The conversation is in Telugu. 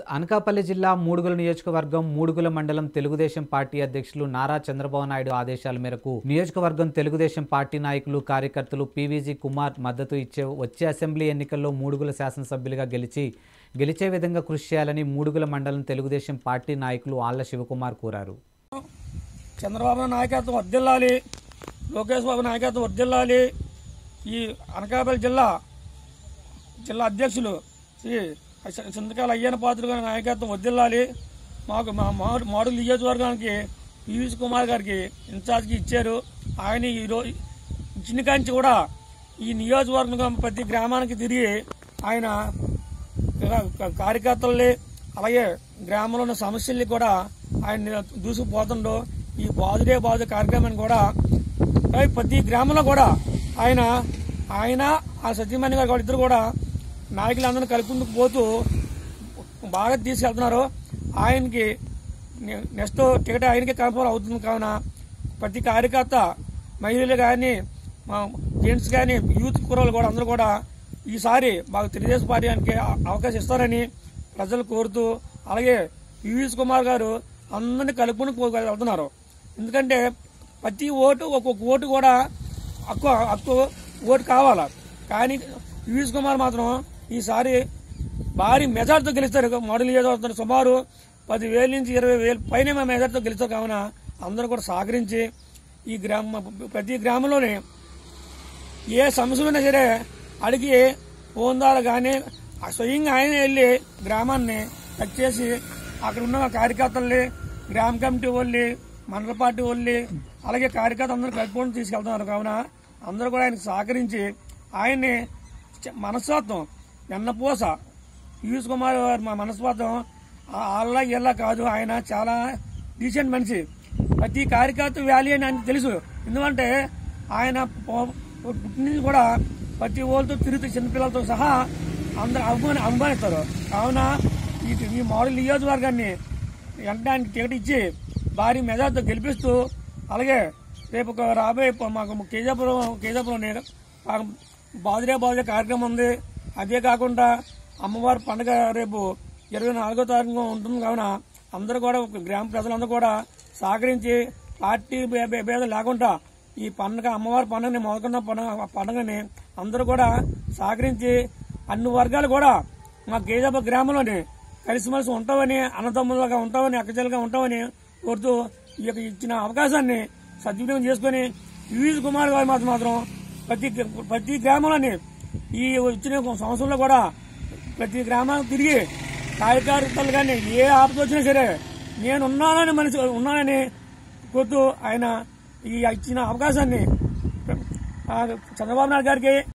అనకాపల్లి జిల్లా మూడుగుల నియోజకవర్గం మూడుగుల మండలం తెలుగుదేశం పార్టీ అధ్యక్షులు నారా చంద్రబాబు నాయుడు ఆదేశాల మేరకు నియోజకవర్గం తెలుగుదేశం పార్టీ నాయకులు కార్యకర్తలు పీవీజీ కుమార్ మద్దతు ఇచ్చే వచ్చే అసెంబ్లీ ఎన్నికల్లో మూడుగుల శాసనసభ్యులుగా గెలిచి గెలిచే విధంగా కృషి చేయాలని మూడుగుల మండలం తెలుగుదేశం పార్టీ నాయకులు ఆళ్ల శివకుమార్ కోరారు చంద్రబాబు నాయకత్వం వర్దిల్లాలి లోకేష్ బాబు నాయకత్వం వర్దిల్లాలి ఈ అనకాపల్లి జిల్లా జిల్లా అధ్యక్షులు శ్రీ చింతకాల అయ్యన పాత్ర గారి నాయకత్వం వర్దిల్లాలి మాకు మా మాడు మాడు నియోజకవర్గానికి పీవీస్ కుమార్ గారికి ఇన్ఛార్జ్కి ఇచ్చారు ఆయన ఈ రోజు ఇచ్చిన కాంచి కూడా ఈ నియోజకవర్గం ప్రతి గ్రామానికి తిరిగి ఆయన కార్యకర్తల్ని అలాగే గ్రామంలో ఉన్న సమస్యల్ని కూడా ఆయన దూసుకుపోతుండో ఈ బాదుడే బాదు కార్యక్రమాన్ని కూడా పై- ప్రతి గ్రామంలో కూడా ఆయన ఆయన ఆ సత్యమణి గారు కూడా ఇద్దరు కూడా నాయకులందరినీ కలుపుకుంటూ పోతూ బాగా తీసుకెళ్తున్నారు ఆయనకి నె- నెక్స్ట్ టికెట్ ఆయనకే కన్ఫర్మ్ అవుతుంది కావున ప్రతి కార్యకర్త మహిళలు కానీ మా జెంట్స్ కానీ యూత్ కుర్రలు కూడా అందరూ కూడా ఈసారి మాకు తెలుగుదేశం పార్టీకి అ- అవకాశం ఇస్తారని ప్రజలు కోరుతూ అలాగే యువీఎస్ కుమార్ గారు అందరినీ కలుపుకుని పో- వెళ్తున్నారు ఎందుకంటే ప్రతి ఓటు ఒక్కొక్క ఓటు కూడా హక్కు హక్కు ఓటు కావాలా కానీ యువీఎస్ కుమార్ మాత్రం ఈసారి భారీ మెజార్టీతో గెలుస్తారు మోడల్ ఏదో అవుతారు సుమారు పదివేల నుంచి ఇరవై వేలు పైన మెజార్టీతో గెలుస్తారు కావున అందరూ కూడా సహకరించి ఈ గ్రామ ప్రతి గ్రామంలోనే ఏ సమస్యలు ఉన్నా సరే అడిగి ఫోన్ ద్వారా కానీ స్వయంగా ఆయన వెళ్ళి గ్రామాన్ని టచ్ చేసి అక్కడ ఉన్న కార్యకర్తల్ని గ్రామ కమిటీ వాళ్ళని మండల పార్టీ వాళ్ళని అలాగే కార్యకర్త అందరూ కలుపుకొని తీసుకెళ్తున్నారు కావున అందరూ కూడా ఆయనకు సహకరించి ఆయన్ని చ- మనస్తత్వం వెన్నపూస యూస్ కుమార్ గారు మా మనస్తత్వం అల్ల ఇళ్ళ కాదు ఆయన చాలా డీసెంట్ మనిషి ప్రతి కార్యకర్త వ్యాలీ అని ఆయనకు తెలుసు ఎందుకంటే ఆయన పో- పుట్టిన నుంచి కూడా ప్రతి వాళ్ళతో తిరుగుతూ చిన్నపిల్లలతో సహా అందరు అభిమాని అభిమానిస్తారు కావున ఈ ఈ మోడల్ నియోజకవర్గాన్ని వెంటనే ఆయనకి టికెట్ ఇచ్చి భారీ మెజార్టీతో గెలిపిస్తూ అలాగే రేపు ఒక రాబోయే ప- మాకు కేజాపురం కేజాపురం నేను మాకు బాదురే బాదురే కార్యక్రమం ఉంది అదే కాకుండా అమ్మవారి పండుగ రేపు ఇరవై నాలుగో తారీఖు ఉంటుంది కావున అందరూ కూడా ఒక గ్రామ ప్రజలందరూ కూడా సహకరించి పార్టీ భే- భే- భేదం లేకుండా ఈ పండుగ అమ్మవారి పండుగని మొదలుకున్న పండుగ పండుగని అందరూ కూడా సహకరించి అన్ని వర్గాలు కూడా మా గేజాప గ్రామంలోని కలిసిమెలిసి ఉంటామని అన్నదమ్ములుగా ఉంటామని అక్కచెలుగా ఉంటామని కోరుతూ ఈ యొక్క ఇచ్చిన అవకాశాన్ని సద్వినియోగం చేసుకుని యువీజ్ కుమార్ గారు మాత్రం మాత్రం ప్రతి ప్రతి గ్రామంలోని ఈ ఇచ్చిన సంవత్సరంలో కూడా ప్రతి గ్రామానికి తిరిగి కార్యకర్తలు కానీ ఏ ఆపద వచ్చినా సరే నేను ఉన్నానని మనిషి ఉన్నానని కోరుతూ ఆయన ఈ ఇచ్చిన అవకాశాన్ని ఆ, చంద్రబాబు నాయుడు గారికి